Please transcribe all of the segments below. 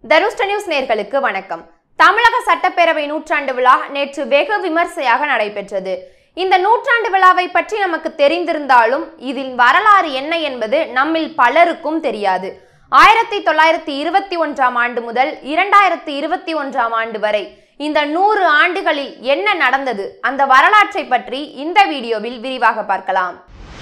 தருஷ்ட news நேர்களுக்கு வணக்கம் தமிழக சட்டப்பேரவை நூற்றாண்டு விழா நேற்று வெகு விமர்சையாக நடைபெற்றது இந்த நூற்றாண்டு விழாவை பற்றி நமக்கு தெரிந்திருந்தாலும் இதில் வரலாறு என்ன என்பது நம்மில் பலருக்கும் தெரியாது ஆயிரத்தி தொள்ளாயிரத்தி இருபத்தி ஒன்றாம் ஆண்டு முதல் இரண்டாயிரத்தி இருபத்தி ஒன்றாம் ஆண்டு வரை இந்த நூறு ஆண்டுகளில் என்ன நடந்தது அந்த வரலாற்றை பற்றி இந்த வீடியோவில் விரிவாக பார்க்கலாம்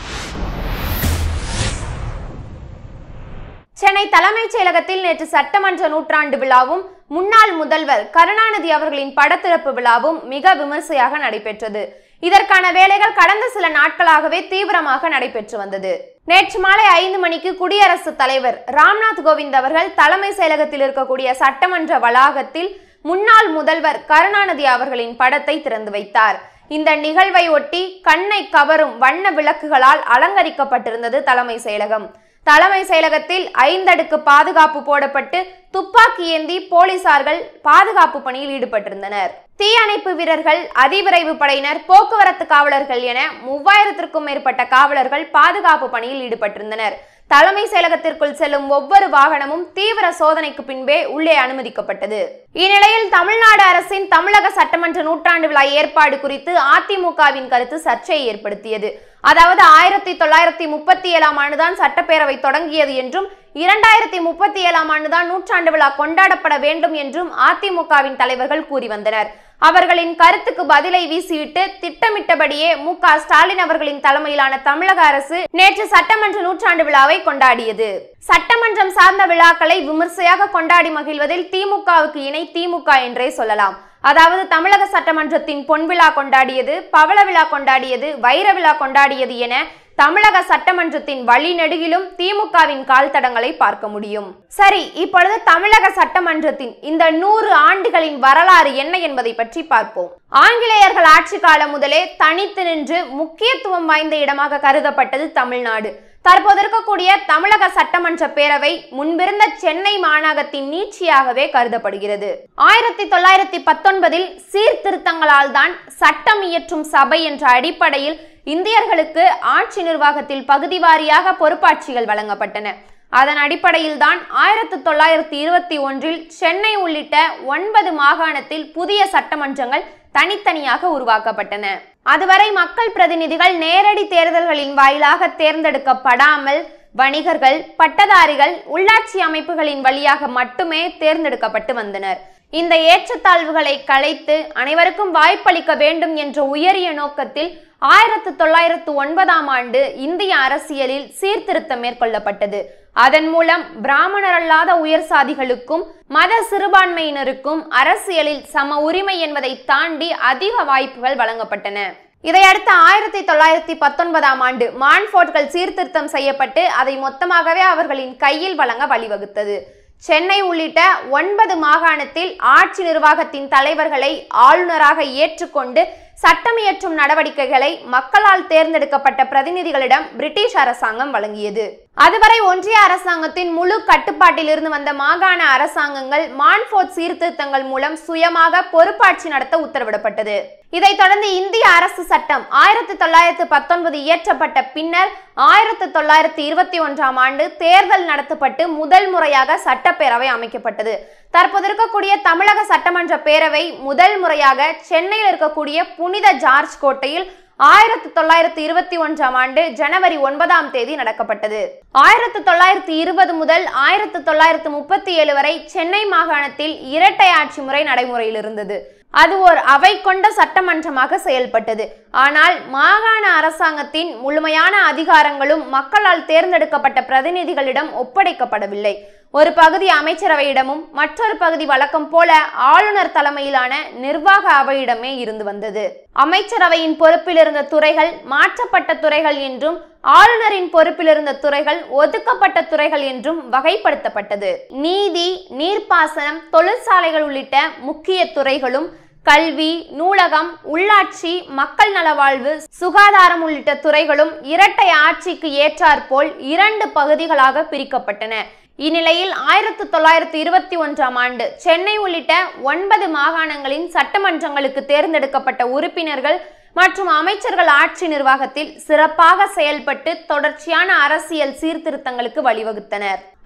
சென்னை தலைமைச் செயலகத்தில் நேற்று சட்டமன்ற நூற்றாண்டு விழாவும் முன்னாள் முதல்வர் கருணாநிதி அவர்களின் படத்திறப்பு விழாவும் மிக விமர்சையாக நடைபெற்றது இதற்கான வேலைகள் கடந்த சில நாட்களாகவே தீவிரமாக நடைபெற்று வந்தது நேற்று மாலை ஐந்து மணிக்கு குடியரசுத் தலைவர் ராம்நாத் கோவிந்த் அவர்கள் தலைமை செயலகத்தில் இருக்கக்கூடிய சட்டமன்ற வளாகத்தில் முன்னாள் முதல்வர் கருணாநிதி அவர்களின் படத்தை திறந்து வைத்தார் இந்த நிகழ்வை ஒட்டி கண்ணை கவரும் வண்ண விளக்குகளால் அலங்கரிக்கப்பட்டிருந்தது தலைமை செயலகம் தலைமை செயலகத்தில் ஐந்தடுக்கு பாதுகாப்பு போடப்பட்டு துப்பாக்கி ஏந்தி போலீசார்கள் பாதுகாப்பு பணியில் ஈடுபட்டிருந்தனர் தீயணைப்பு வீரர்கள் அதிவிரைவு படையினர் போக்குவரத்து காவலர்கள் என மூவாயிரத்திற்கும் மேற்பட்ட காவலர்கள் பாதுகாப்பு பணியில் ஈடுபட்டிருந்தனர் தலைமை செயலகத்திற்குள் செல்லும் ஒவ்வொரு வாகனமும் தீவிர சோதனைக்கு பின்பே உள்ளே அனுமதிக்கப்பட்டது இந்நிலையில் தமிழ்நாடு அரசின் தமிழக சட்டமன்ற நூற்றாண்டு விழா ஏற்பாடு குறித்து அதிமுகவின் கருத்து சர்ச்சையை ஏற்படுத்தியது அதாவது ஆயிரத்தி தொள்ளாயிரத்தி முப்பத்தி ஏழாம் ஆண்டுதான் சட்டப்பேரவை தொடங்கியது என்றும் இரண்டாயிரத்தி முப்பத்தி ஏழாம் ஆண்டுதான் நூற்றாண்டு விழா கொண்டாடப்பட வேண்டும் என்றும் அதிமுகவின் தலைவர்கள் கூறி வந்தனர் அவர்களின் கருத்துக்கு பதிலை வீசிவிட்டு திட்டமிட்டபடியே மு க ஸ்டாலின் அவர்களின் தலைமையிலான தமிழக அரசு நேற்று சட்டமன்ற நூற்றாண்டு விழாவை கொண்டாடியது சட்டமன்றம் சார்ந்த விழாக்களை விமர்சையாக கொண்டாடி மகிழ்வதில் திமுகவுக்கு இணை திமுக என்றே சொல்லலாம் அதாவது தமிழக சட்டமன்றத்தின் பொன்விழா கொண்டாடியது பவள விழா கொண்டாடியது வைர விழா கொண்டாடியது என தமிழக சட்டமன்றத்தின் வழிநெடுகிலும் திமுகவின் கால் தடங்களை பார்க்க முடியும் சரி இப்பொழுது தமிழக சட்டமன்றத்தின் இந்த நூறு ஆண்டுகளின் வரலாறு என்ன என்பதை பற்றி பார்ப்போம் ஆங்கிலேயர்கள் ஆட்சி காலம் முதலே தனித்து நின்று முக்கியத்துவம் வாய்ந்த இடமாக கருதப்பட்டது தமிழ்நாடு தற்போது இருக்கக்கூடிய தமிழக சட்டமன்ற பேரவை முன்பிருந்த சென்னை மாநகரத்தின் நீட்சியாகவே கருதப்படுகிறது ஆயிரத்தி தொள்ளாயிரத்தி பத்தொன்பதில் சீர்திருத்தங்களால் தான் சட்டம் இயற்றும் சபை என்ற அடிப்படையில் இந்தியர்களுக்கு ஆட்சி நிர்வாகத்தில் பகுதி வாரியாக பொறுப்பாட்சிகள் வழங்கப்பட்டன அதன் அடிப்படையில் தான் ஆயிரத்தி தொள்ளாயிரத்தி இருபத்தி ஒன்றில் சென்னை உள்ளிட்ட ஒன்பது மாகாணத்தில் புதிய சட்டமன்றங்கள் தனித்தனியாக உருவாக்கப்பட்டன அதுவரை மக்கள் பிரதிநிதிகள் நேரடி தேர்தல்களின் வாயிலாக தேர்ந்தெடுக்கப்படாமல் வணிகர்கள் பட்டதாரிகள் உள்ளாட்சி அமைப்புகளின் வழியாக மட்டுமே தேர்ந்தெடுக்கப்பட்டு வந்தனர் இந்த ஏற்றத்தாழ்வுகளை களைத்து அனைவருக்கும் வாய்ப்பளிக்க வேண்டும் என்ற உயரிய நோக்கத்தில் ஆயிரத்து தொள்ளாயிரத்து ஒன்பதாம் ஆண்டு இந்திய அரசியலில் சீர்திருத்தம் மேற்கொள்ளப்பட்டது அதன் மூலம் பிராமணர் அல்லாத உயர் சாதிகளுக்கும் மத சிறுபான்மையினருக்கும் அரசியலில் சம உரிமை என்பதை தாண்டி அதிக வாய்ப்புகள் வழங்கப்பட்டன இதையடுத்து ஆயிரத்தி தொள்ளாயிரத்தி பத்தொன்பதாம் ஆண்டு மான்ஃபோர்ட்கள் சீர்திருத்தம் செய்யப்பட்டு அதை மொத்தமாகவே அவர்களின் கையில் வழங்க வழிவகுத்தது சென்னை உள்ளிட்ட ஒன்பது மாகாணத்தில் ஆட்சி நிர்வாகத்தின் தலைவர்களை ஆளுநராக ஏற்றுக்கொண்டு சட்டம் இயற்றும் நடவடிக்கைகளை மக்களால் தேர்ந்தெடுக்கப்பட்ட பிரதிநிதிகளிடம் பிரிட்டிஷ் அரசாங்கம் வழங்கியது அதுவரை ஒன்றிய அரசாங்கத்தின் முழு கட்டுப்பாட்டில் இருந்து வந்த மாகாண அரசாங்கங்கள் மான்ஃபோர்ட் சீர்திருத்தங்கள் மூலம் சுயமாக பொறுப்பாட்சி நடத்த உத்தரவிடப்பட்டது இதைத் தொடர்ந்து இந்திய அரசு சட்டம் ஆயிரத்தி தொள்ளாயிரத்தி பத்தொன்பது இயற்றப்பட்ட பின்னர் ஆயிரத்தி தொள்ளாயிரத்தி இருபத்தி ஒன்றாம் ஆண்டு தேர்தல் நடத்தப்பட்டு முதல் முறையாக சட்டப்பேரவை அமைக்கப்பட்டது தற்போது இருக்கக்கூடிய தமிழக சட்டமன்ற பேரவை முதல் முறையாக சென்னையில் இருக்கக்கூடிய புனித ஜார்ஜ் கோட்டையில் ஆயிரத்தி தொள்ளாயிரத்தி இருபத்தி ஒன்றாம் ஆண்டு ஜனவரி ஒன்பதாம் தேதி நடக்கப்பட்டது ஆயிரத்தி தொள்ளாயிரத்தி இருபது முதல் ஆயிரத்தி தொள்ளாயிரத்தி முப்பத்தி ஏழு வரை சென்னை மாகாணத்தில் இரட்டை ஆட்சி முறை நடைமுறையில் இருந்தது அது ஓர் அவை கொண்ட சட்டமன்றமாக செயல்பட்டது ஆனால் மாகாண அரசாங்கத்தின் முழுமையான அதிகாரங்களும் மக்களால் தேர்ந்தெடுக்கப்பட்ட பிரதிநிதிகளிடம் ஒப்படைக்கப்படவில்லை ஒரு பகுதி அமைச்சரவையிடமும் மற்றொரு பகுதி வழக்கம் போல ஆளுநர் தலைமையிலான நிர்வாக அவையிடமே இருந்து வந்தது அமைச்சரவையின் பொறுப்பில் இருந்த துறைகள் மாற்றப்பட்ட துறைகள் என்றும் ஆளுநரின் பொறுப்பில் இருந்த துறைகள் ஒதுக்கப்பட்ட துறைகள் என்றும் வகைப்படுத்தப்பட்டது நீதி நீர்ப்பாசனம் தொழிற்சாலைகள் உள்ளிட்ட முக்கிய துறைகளும் கல்வி நூலகம் உள்ளாட்சி மக்கள் நலவாழ்வு சுகாதாரம் உள்ளிட்ட துறைகளும் இரட்டை ஆட்சிக்கு ஏற்றாற்போல் இரண்டு பகுதிகளாக பிரிக்கப்பட்டன இந்நிலையில் ஆயிரத்தி தொள்ளாயிரத்தி இருபத்தி ஒன்றாம் ஆண்டு சென்னை உள்ளிட்ட ஒன்பது மாகாணங்களின் சட்டமன்றங்களுக்கு தேர்ந்தெடுக்கப்பட்ட உறுப்பினர்கள் மற்றும் அமைச்சர்கள் ஆட்சி நிர்வாகத்தில் சிறப்பாக செயல்பட்டு தொடர்ச்சியான அரசியல் சீர்திருத்தங்களுக்கு வழிவகுத்தனர்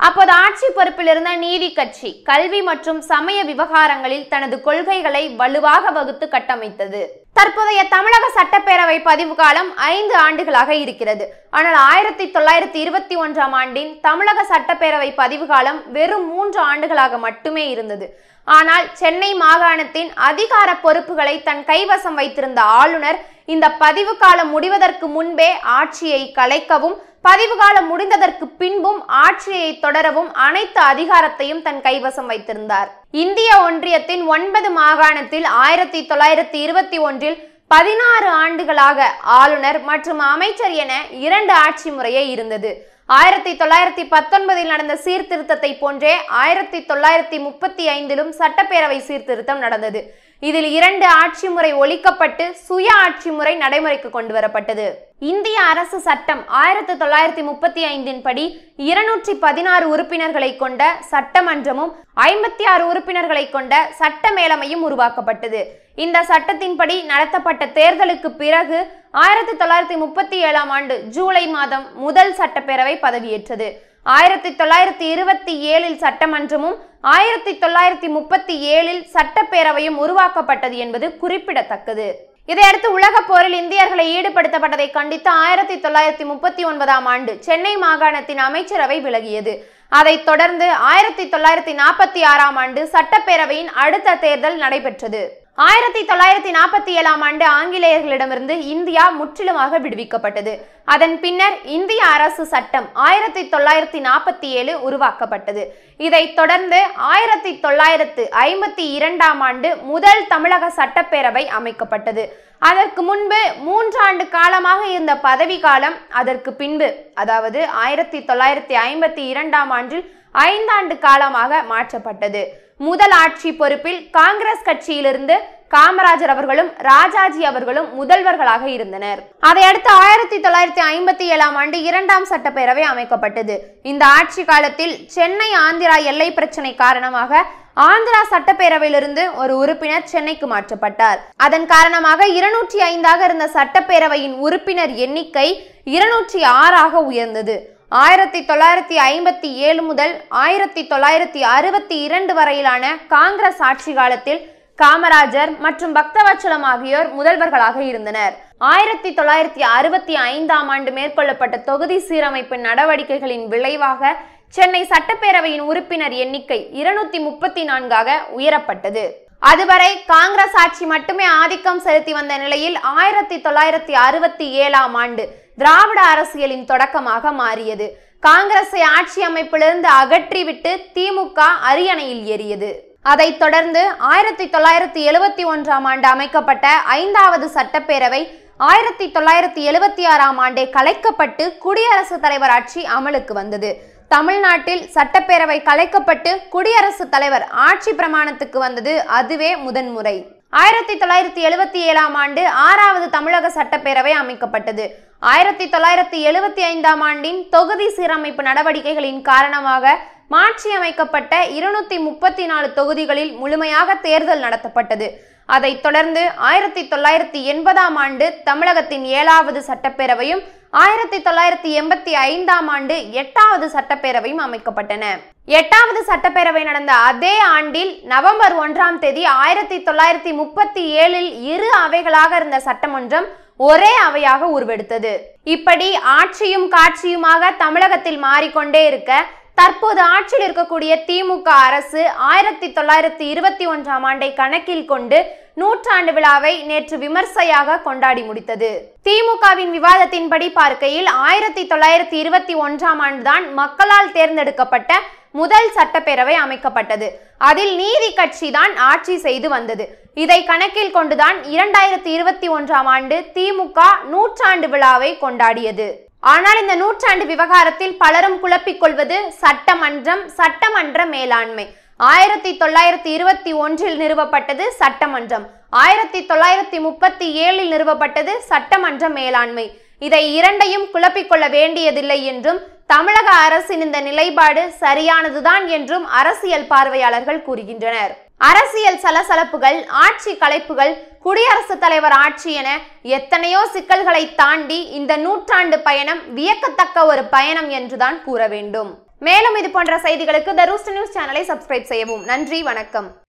அப்போது ஆட்சி பொறுப்பில் இருந்த நீதி கட்சி கல்வி மற்றும் சமய விவகாரங்களில் தனது கொள்கைகளை வலுவாக வகுத்து கட்டமைத்தது தற்போதைய தமிழக சட்டப்பேரவை பதிவு காலம் ஐந்து ஆண்டுகளாக இருக்கிறது ஆனால் ஆயிரத்தி தொள்ளாயிரத்தி இருபத்தி ஒன்றாம் ஆண்டின் தமிழக சட்டப்பேரவை பதிவு காலம் வெறும் மூன்று ஆண்டுகளாக மட்டுமே இருந்தது ஆனால் சென்னை மாகாணத்தின் அதிகார பொறுப்புகளை தன் கைவசம் வைத்திருந்த ஆளுநர் இந்த பதிவு காலம் முடிவதற்கு முன்பே ஆட்சியை கலைக்கவும் பதிவு காலம் முடிந்ததற்கு பின்பும் ஆட்சியை தொடரவும் அனைத்து அதிகாரத்தையும் தன் கைவசம் வைத்திருந்தார் இந்திய ஒன்றியத்தின் ஒன்பது மாகாணத்தில் ஆயிரத்தி தொள்ளாயிரத்தி இருபத்தி ஒன்றில் பதினாறு ஆண்டுகளாக ஆளுநர் மற்றும் அமைச்சர் என இரண்டு ஆட்சி முறையே இருந்தது ஆயிரத்தி தொள்ளாயிரத்தி பத்தொன்பதில் நடந்த சீர்திருத்தத்தை போன்றே ஆயிரத்தி தொள்ளாயிரத்தி முப்பத்தி ஐந்திலும் சட்டப்பேரவை சீர்திருத்தம் நடந்தது இதில் இரண்டு ஆட்சி முறை ஒழிக்கப்பட்டு சுய ஆட்சி முறை நடைமுறைக்கு கொண்டு வரப்பட்டது இந்திய அரசு சட்டம் ஆயிரத்தி தொள்ளாயிரத்தி முப்பத்தி ஐந்தின் படி இருநூற்றி பதினாறு உறுப்பினர்களை கொண்ட சட்டமன்றமும் ஐம்பத்தி ஆறு உறுப்பினர்களை கொண்ட சட்ட மேலமையும் உருவாக்கப்பட்டது இந்த சட்டத்தின்படி நடத்தப்பட்ட தேர்தலுக்கு பிறகு ஆயிரத்தி தொள்ளாயிரத்தி முப்பத்தி ஏழாம் ஆண்டு ஜூலை மாதம் முதல் சட்டப்பேரவை பதவியேற்றது ஆயிரத்தி தொள்ளாயிரத்தி இருபத்தி ஏழில் சட்டமன்றமும் ஆயிரத்தி தொள்ளாயிரத்தி முப்பத்தி ஏழில் சட்டப்பேரவையும் உருவாக்கப்பட்டது என்பது குறிப்பிடத்தக்கது இதையடுத்து உலகப் போரில் இந்தியர்களை ஈடுபடுத்தப்பட்டதை கண்டித்து ஆயிரத்தி தொள்ளாயிரத்தி முப்பத்தி ஒன்பதாம் ஆண்டு சென்னை மாகாணத்தின் அமைச்சரவை விலகியது அதைத் தொடர்ந்து ஆயிரத்தி தொள்ளாயிரத்தி நாற்பத்தி ஆறாம் ஆண்டு சட்டப்பேரவையின் அடுத்த தேர்தல் நடைபெற்றது ஆயிரத்தி தொள்ளாயிரத்தி நாற்பத்தி ஏழாம் ஆண்டு ஆங்கிலேயர்களிடமிருந்து இந்தியா முற்றிலுமாக விடுவிக்கப்பட்டது அதன் பின்னர் இந்திய அரசு சட்டம் ஆயிரத்தி தொள்ளாயிரத்தி நாற்பத்தி ஏழு உருவாக்கப்பட்டது இதைத் தொடர்ந்து ஆயிரத்தி தொள்ளாயிரத்து ஐம்பத்தி இரண்டாம் ஆண்டு முதல் தமிழக சட்டப்பேரவை அமைக்கப்பட்டது அதற்கு முன்பு மூன்றாண்டு காலமாக இருந்த பதவி காலம் அதற்கு பின்பு அதாவது ஆயிரத்தி தொள்ளாயிரத்தி ஐம்பத்தி இரண்டாம் ஆண்டில் ஐந்தாண்டு காலமாக மாற்றப்பட்டது முதல் ஆட்சி பொறுப்பில் காங்கிரஸ் கட்சியிலிருந்து காமராஜர் அவர்களும் ராஜாஜி அவர்களும் முதல்வர்களாக இருந்தனர் அதையடுத்து ஆயிரத்தி தொள்ளாயிரத்தி ஐம்பத்தி ஏழாம் ஆண்டு இரண்டாம் சட்டப்பேரவை அமைக்கப்பட்டது இந்த ஆட்சி காலத்தில் சென்னை ஆந்திரா எல்லை பிரச்சினை காரணமாக ஆந்திரா சட்டப்பேரவையிலிருந்து ஒரு உறுப்பினர் சென்னைக்கு மாற்றப்பட்டார் அதன் காரணமாக இருநூற்றி ஐந்தாக இருந்த சட்டப்பேரவையின் உறுப்பினர் எண்ணிக்கை இருநூற்றி ஆறாக உயர்ந்தது ஆயிரத்தி தொள்ளாயிரத்தி ஐம்பத்தி ஏழு முதல் ஆயிரத்தி தொள்ளாயிரத்தி அறுபத்தி இரண்டு வரையிலான காங்கிரஸ் ஆட்சி காலத்தில் காமராஜர் மற்றும் பக்தவச்சலம் ஆகியோர் முதல்வர்களாக இருந்தனர் ஆயிரத்தி தொள்ளாயிரத்தி அறுபத்தி ஐந்தாம் ஆண்டு மேற்கொள்ளப்பட்ட தொகுதி சீரமைப்பு நடவடிக்கைகளின் விளைவாக சென்னை சட்டப்பேரவையின் உறுப்பினர் எண்ணிக்கை இருநூத்தி முப்பத்தி நான்காக உயரப்பட்டது அதுவரை காங்கிரஸ் ஆட்சி மட்டுமே ஆதிக்கம் செலுத்தி வந்த நிலையில் ஆயிரத்தி தொள்ளாயிரத்தி அறுபத்தி ஏழாம் ஆண்டு திராவிட அரசியலின் தொடக்கமாக மாறியது காங்கிரஸை ஆட்சி அமைப்பிலிருந்து அகற்றிவிட்டு திமுக அரியணையில் ஏறியது அதைத் தொடர்ந்து ஆயிரத்தி தொள்ளாயிரத்தி எழுபத்தி ஒன்றாம் ஆண்டு அமைக்கப்பட்ட ஐந்தாவது சட்டப்பேரவை ஆயிரத்தி தொள்ளாயிரத்தி எழுபத்தி ஆறாம் ஆண்டே கலைக்கப்பட்டு குடியரசுத் தலைவர் ஆட்சி அமலுக்கு வந்தது தமிழ்நாட்டில் சட்டப்பேரவை கலைக்கப்பட்டு குடியரசுத் தலைவர் ஆட்சி பிரமாணத்துக்கு வந்தது அதுவே முதன்முறை ஆயிரத்தி தொள்ளாயிரத்தி எழுபத்தி ஏழாம் ஆண்டு ஆறாவது தமிழக சட்டப்பேரவை அமைக்கப்பட்டது ஆயிரத்தி தொள்ளாயிரத்தி எழுபத்தி ஐந்தாம் ஆண்டின் தொகுதி சீரமைப்பு நடவடிக்கைகளின் காரணமாக மாற்றி அமைக்கப்பட்ட இருநூத்தி முப்பத்தி நாலு தொகுதிகளில் முழுமையாக தேர்தல் நடத்தப்பட்டது அதைத் தொடர்ந்து ஆயிரத்தி தொள்ளாயிரத்தி எண்பதாம் ஆண்டு தமிழகத்தின் ஏழாவது சட்டப்பேரவையும் ஆயிரத்தி தொள்ளாயிரத்தி எண்பத்தி ஐந்தாம் ஆண்டு எட்டாவது சட்டப்பேரவையும் அமைக்கப்பட்டன எட்டாவது சட்டப்பேரவை நடந்த அதே ஆண்டில் நவம்பர் ஒன்றாம் தேதி ஆயிரத்தி தொள்ளாயிரத்தி முப்பத்தி ஏழில் இரு அவைகளாக இருந்த சட்டமன்றம் ஒரே அவையாக உருவெடுத்தது இப்படி ஆட்சியும் காட்சியுமாக தமிழகத்தில் மாறிக்கொண்டே இருக்க தற்போது ஆட்சியில் இருக்கக்கூடிய திமுக அரசு ஆயிரத்தி தொள்ளாயிரத்தி இருபத்தி ஒன்றாம் ஆண்டை கணக்கில் கொண்டு நூற்றாண்டு விழாவை நேற்று விமர்சையாக கொண்டாடி முடித்தது திமுகவின் விவாதத்தின்படி பார்க்கையில் ஆயிரத்தி தொள்ளாயிரத்தி இருபத்தி ஒன்றாம் ஆண்டுதான் மக்களால் தேர்ந்தெடுக்கப்பட்ட முதல் சட்டப்பேரவை அமைக்கப்பட்டது அதில் நீதி கட்சி தான் ஆட்சி செய்து வந்தது இதை கணக்கில் கொண்டுதான் இரண்டாயிரத்தி இருபத்தி ஒன்றாம் ஆண்டு திமுக நூற்றாண்டு விழாவை கொண்டாடியது ஆனால் இந்த நூற்றாண்டு விவகாரத்தில் பலரும் குழப்பிக் கொள்வது சட்டமன்றம் சட்டமன்ற மேலாண்மை ஆயிரத்தி தொள்ளாயிரத்தி இருபத்தி ஒன்றில் நிறுவப்பட்டது சட்டமன்றம் ஆயிரத்தி தொள்ளாயிரத்தி முப்பத்தி ஏழில் நிறுவப்பட்டது சட்டமன்ற மேலாண்மை இதை இரண்டையும் குழப்பிக்கொள்ள வேண்டியதில்லை என்றும் தமிழக அரசின் இந்த நிலைப்பாடு சரியானதுதான் என்றும் அரசியல் பார்வையாளர்கள் கூறுகின்றனர் அரசியல் சலசலப்புகள் ஆட்சி கலைப்புகள் குடியரசுத் தலைவர் ஆட்சி என எத்தனையோ சிக்கல்களை தாண்டி இந்த நூற்றாண்டு பயணம் வியக்கத்தக்க ஒரு பயணம் என்றுதான் கூற வேண்டும் மேலும் இது போன்ற செய்திகளுக்கு த ரூஸ்ட் நியூஸ் சேனலை சப்ஸ்கிரைப் செய்யவும் நன்றி வணக்கம்